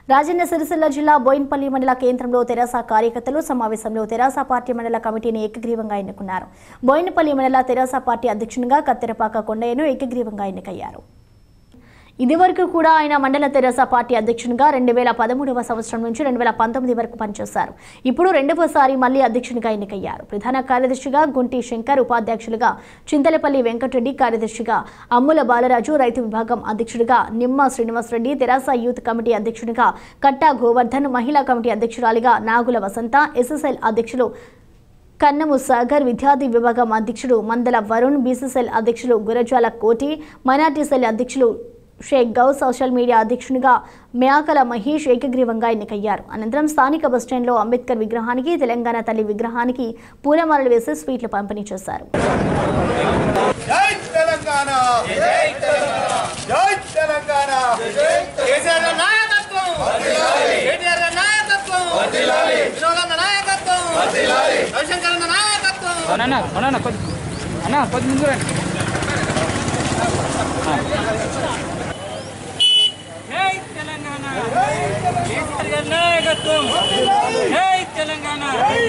రాజన్న సిరిసిల్ల జిల్లా బోయిన్పల్లి మండల కేంద్రంలో తెరాస కార్యకర్తలు సమావేశంలో తెరాస పార్టీ మండల కమిటీని ఏకగ్రీవంగా ఎన్నుకున్నారు బోయినపల్లి మండల తెరాస పార్టీ అధ్యక్షునిగా కత్తెరపాక కొండయ్యను ఏకగ్రీవంగా ఎన్నికయ్యారు ఇదివరకు కూడా ఆయన మండల తెరాస పార్టీ అధ్యక్షునిగా రెండు వేల పదమూడవ సంవత్సరం నుంచి రెండు వేల పంతొమ్మిది వరకు పనిచేశారు ఇప్పుడు రెండవసారి మళ్లీ అధ్యక్షునిగా ఎన్నికయ్యారు ప్రధాన కార్యదర్శిగా గుంటి శంకర్ ఉపాధ్యక్షులుగా చింతలపల్లి వెంకటరెడ్డి కార్యదర్శిగా అమ్ముల బాలరాజు రైతు విభాగం అధ్యక్షుడిగా నిమ్మ శ్రీనివాసరెడ్డి తెరాస యూత్ కమిటీ అధ్యక్షుడిగా కట్టా గోవర్ధన్ మహిళా కమిటీ అధ్యక్షురాలిగా నాగుల వసంత ఎస్ఎస్ఎల్ అధ్యక్షులు కన్నము సాగర్ విద్యార్థి విభాగం అధ్యక్షుడు మందల వరుణ్ బీసీసెల్ అధ్యక్షులు గురజాల కోటి మైనార్టీ సెల్ అధ్యక్షులు షేక్ గౌ సోషల్ మీడియా అధ్యక్షునిగా మేయాకల మహేష్ ఏకగ్రీవంగా ఎన్నికయ్యారు అనంతరం స్థానిక బస్టాండ్లో అంబేద్కర్ విగ్రహానికి తెలంగాణ తల్లి విగ్రహానికి పూలమాలలు వేసి స్వీట్లు పంపిణీ చేశారు జై తెలంగాణ జై తెలంగాణ జై తెలంగాణ కేసీఆర్ నాయకత్వం కేటీఆర్ గారి నాయకత్వం వినోద్ గారి నాయకత్వం రవిశంకర్ గారి నాయకత్వం అన్న అన్న కొద్ది అన్న కొద్ది ముందు రండి జై తెలంగాణ కేసీఆర్ గారి నాయకత్వం జై తెలంగాణ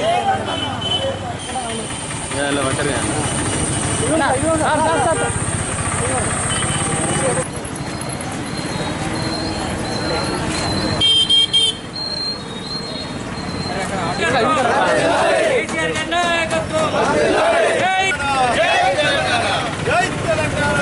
అన్న, sir, sir, sir, sir. KCR గారి నాయకత్వం జై జై తెలంగాణ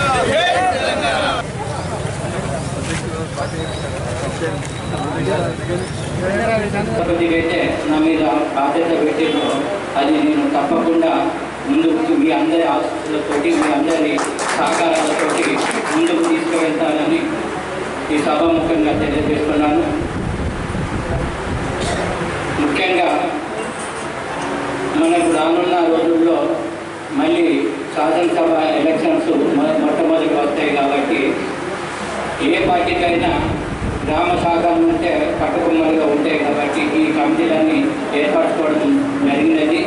కొద్దిగైతే నా మీద బాధ్యత పెట్టిందో అది నేను తప్పకుండా ముందుకు మీ అందరి ఆశీస్సులతోటి మీ అందరి సహకారాలతోటి ముందుకు తీసుకువెళ్తానని ఈ సభాముఖంగా తెలియజేస్తున్నాను ముఖ్యంగా మనకు రానున్న రోజుల్లో మళ్ళీ శాసనసభ ఎలక్షన్స్ మొ- మొట్టమొదటి వస్తాయి కాబట్టి ఏ పార్టీకైనా గ్రామ శాఖలు ఉంటే పట్టుకుమ్మలుగా ఉంటాయి కాబట్టి ఈ కమిటీలన్నీ ఏర్పరచుకోవడం జరిగినది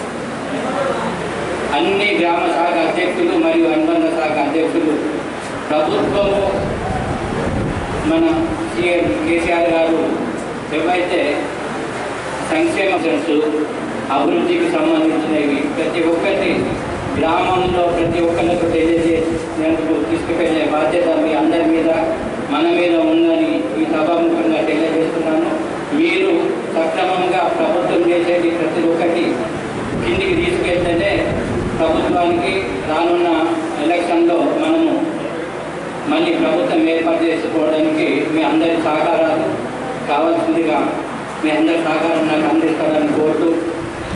అన్ని గ్రామ శాఖ అధ్యక్షులు మరియు అనుబంధ శాఖ అధ్యక్షులు ప్రభుత్వము మన సీఎం కేసీఆర్ గారు ఏవైతే సంక్షేమ సెన్స్ అభివృద్ధికి సంబంధించినవి ప్రతి ఒక్కటి గ్రామంలో ప్రతి ఒక్కరికి తెలియజేసేందుకు తీసుకువెళ్ళే బాధ్యత మీ అందరి మీద మన మీద ఉందని ఈ సభాముఖంగా తెలియజేస్తున్నాను మీరు సక్రమంగా ప్రభుత్వం చేసేది ప్రతి ఒక్కటి కిందికి తీసుకెళ్తేనే ప్రభుత్వానికి రానున్న ఎలక్షన్లో మనము మళ్ళీ ప్రభుత్వం ఏర్పాటు చేసుకోవడానికి మీ అందరి సహకారాలు కావాల్సిందిగా మీ అందరి సహకారం నాకు అందిస్తారు